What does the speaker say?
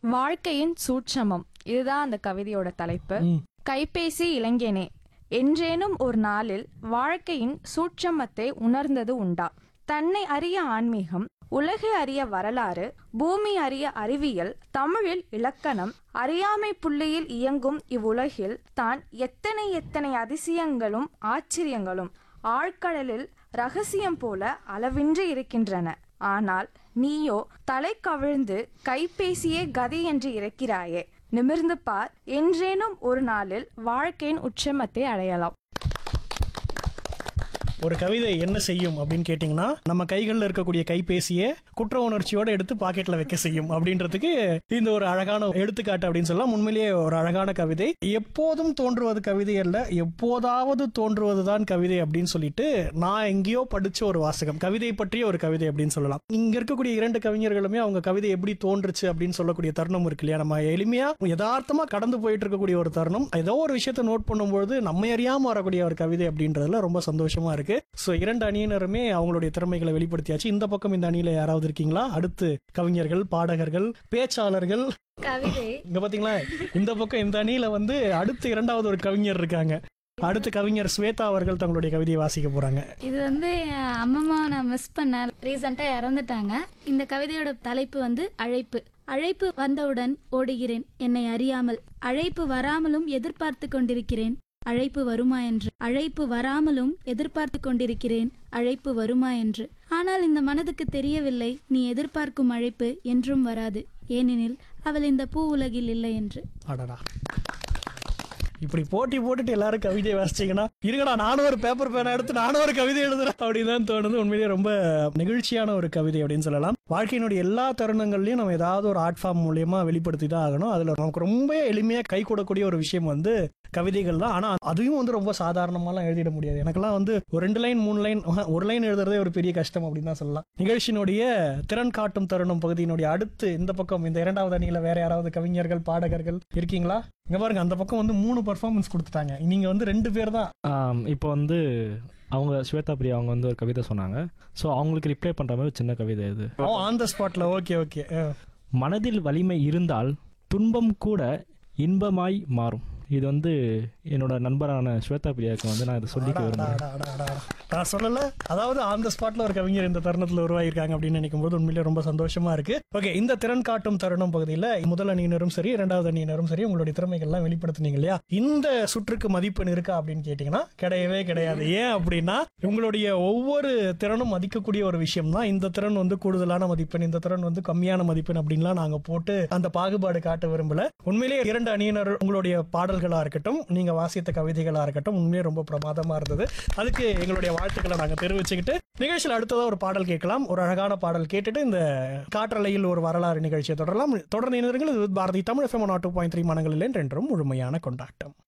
வாழ்க்கையின் சூட்சமம் இதுதான் அந்த கவிதையோட தலைப்பு ம். கைபேசி இளைஞனே என்றேனும் ஒரு நாளில் வாழ்க்கையின் சூட்சமத்தை உணர்ந்தது உண்டா தன்னை அறிய ஆன்மீகம் உலகை அறிய வரலாறு பூமி அறிய அறிவியல் தமிழில் இலக்கணம் அறியாமை புள்ளியில் இயங்கும் இவ்வுலகில் தான் எத்தனை எத்தனை அதிசயங்களும் ஆச்சரியங்களும் ஆழ்கடலில் ரகசியம் போல அளவின்றி இருக்கின்றன ஆனால் நீயோ தலை கவிழ்ந்து கைபேசியே கதி என்று இருக்கிறாயே நிமிர்ந்து பார் என்றேனும் ஒரு நாளில் வாழ்க்கையின் உச்சமத்தை அடையலாம் ஒரு கவிதை என்ன செய்யும் அப்படின்னு கேட்டிங்கன்னா நம்ம கைகளில் இருக்கக்கூடிய கைபேசியை குற்ற உணர்ச்சியோட எடுத்து பாக்கெட்ல வைக்க செய்யும் அப்படின்றதுக்கு இந்த ஒரு அழகான எடுத்துக்காட்டு அப்படின்னு சொல்லலாம் உண்மையிலேயே ஒரு அழகான கவிதை எப்போதும் தோன்றுவது கவிதை அல்ல எப்போதாவது தோன்றுவதுதான் கவிதை அப்படின்னு சொல்லிட்டு நான் எங்கேயோ படிச்ச ஒரு வாசகம் கவிதை பற்றிய ஒரு கவிதை அப்படின்னு சொல்லலாம் இங்க இருக்கக்கூடிய இரண்டு கவிஞர்களுமே அவங்க கவிதை எப்படி தோன்றுச்சு அப்படின்னு சொல்லக்கூடிய தருணம் இருக்கு இல்லையா நம்ம எளிமையா யதார்த்தமா கடந்து போயிட்டு இருக்கக்கூடிய ஒரு தருணம் ஏதோ ஒரு விஷயத்தை நோட் பண்ணும்போது நம்ம அறியாம வரக்கூடிய ஒரு கவிதை அப்படின்றதுல ரொம்ப சந்தோஷமா இருக்கு சோ இரண்டு அணியினருமே அவங்களுடைய திறமைகளை வெளிப்படுத்தியாச்சு இந்த பக்கம் இந்த அணியில யாராவது இருக்கீங்களா அடுத்து கவிஞர்கள் பாடகர்கள் பேச்சாளர்கள் கவிதை இங்க பாத்தீங்களா இந்த பக்கம் இந்த அணியில வந்து அடுத்து இரண்டாவது ஒரு கவிஞர் இருக்காங்க அடுத்து கவிஞர் ஸ்வேதா அவர்கள் தங்களுடைய கவிதையை வாசிக்க போறாங்க இது வந்து என் அம்மம்மா நான் மிஸ் பண்ணேன் ரீசெண்டாக இறந்துட்டாங்க இந்த கவிதையோட தலைப்பு வந்து அழைப்பு அழைப்பு வந்தவுடன் ஓடுகிறேன் என்னை அறியாமல் அழைப்பு வராமலும் எதிர்பார்த்து கொண்டிருக்கிறேன் அழைப்பு வருமா என்று அழைப்பு வராமலும் எதிர்பார்த்து கொண்டிருக்கிறேன் அழைப்பு வருமா என்று ஆனால் இந்த மனதுக்கு தெரியவில்லை நீ எதிர்பார்க்கும் அழைப்பு என்றும் வராது ஏனெனில் அவள் இந்த பூ உலகில் இல்லை என்று அடடா இப்படி போட்டி போட்டுட்டு எல்லாரும் கவிதை வாசிச்சீங்கன்னா இருங்கடா நானும் ஒரு பேப்பர் பேனா எடுத்து நானும் ஒரு கவிதை எழுதுறேன் அப்படின்னு தான் தோணுது உண்மையிலேயே ரொம்ப நெகிழ்ச்சியான ஒரு கவிதை அப்படின்னு சொல்லலாம் வாழ்க்கையினுடைய எல்லா தருணங்கள்லயும் நம்ம ஏதாவது ஒரு ஆர்ட் ஃபார்ம் மூலியமா வெளிப்படுத்தி தான் ஆகணும் அதுல நமக்கு ரொம்ப எளிமையா கை கூடக்கூடிய ஒரு விஷயம் வந்து கவிதைகள் தான் ஆனா அதையும் வந்து ரொம்ப சாதாரணமாலாம் எழுதிட முடியாது எனக்கெல்லாம் வந்து ஒரு ரெண்டு லைன் மூணு லைன் ஒரு லைன் எழுதுறதே ஒரு பெரிய கஷ்டம் அப்படின்னு தான் சொல்லலாம் நிகழ்ச்சியினுடைய திறன் காட்டும் தருணம் பகுதியினுடைய அடுத்து இந்த பக்கம் இந்த இரண்டாவது அணியில வேற யாராவது கவிஞர்கள் பாடகர்கள் இருக்கீங்களா இங்க பாருங்க அந்த பக்கம் வந்து மூணு பர்ஃபார்மன்ஸ் கொடுத்துட்டாங்க நீங்க வந்து ரெண்டு பேர் தான் ஆம், இப்போ வந்து அவங்க ஸ்வேதா பிரியா அவங்க வந்து ஒரு கவிதை சொன்னாங்க ஸோ அவங்களுக்கு ரிப்ளை பண்ணுற மாதிரி ஒரு சின்ன கவிதை இது ஆன் த ஸ்பாட்ல ஓகே ஓகே மனதில் வலிமை இருந்தால் துன்பம் கூட இன்பமாய் மாறும் இது வந்து என்னோட நண்பரான ஸ்வேதா பிரியாவுக்கு வந்து நான் இதை சொல்லிக்க விரும்புகிறேன் நான் சொல்லல அதாவது ஆன் த ஸ்பாட்ல ஒரு கவிஞர் இந்த தருணத்துல உருவாகிருக்காங்க அப்படின்னு நினைக்கும் போது உண்மையிலே ரொம்ப சந்தோஷமா இருக்கு ஓகே இந்த திறன் காட்டும் தருணம் பகுதியில முதல் அணியினரும் சரி இரண்டாவது அணியினரும் சரி உங்களுடைய திறமைகள்லாம் வெளிப்படுத்துனீங்க இல்லையா இந்த சுற்றுக்கு மதிப்பெண் இருக்கா அப்படின்னு கேட்டீங்கன்னா கிடையவே கிடையாது ஏன் அப்படின்னா உங்களுடைய ஒவ்வொரு திறனும் மதிக்கக்கூடிய ஒரு விஷயம் தான் இந்த திறன் வந்து கூடுதலான மதிப்பெண் இந்த திறன் வந்து கம்மியான மதிப்பெண் அப்படின்லாம் நாங்க போட்டு அந்த பாகுபாடு காட்ட விரும்பல உண்மையிலேயே இரண்டு அணியினர் உங்களுடைய பாடல்களா இருக்கட்டும் நீங்க வாசித்த கவிதைகளா இருக்கட்டும் உண்மையிலே ரொம்ப பிரமாதமா இருந்தது அதுக்கு எங்களுடைய வாழ்த்துக்களை நாங்க தெரிவிச்சுக்கிட்டு நிகழ்ச்சியில் அடுத்ததா ஒரு பாடல் கேட்கலாம் ஒரு அழகான பாடல் கேட்டுட்டு இந்த காற்றலையில் ஒரு வரலாறு நிகழ்ச்சியை தொடரலாம் தொடர்ந்து இணைந்திருங்கள் இது பாரதி தமிழ் எஃப்எம் நாட்டு பாயிண்ட் த்ரீ மனங்களில் என்றும் முழுமையான கொண்டாட்டம்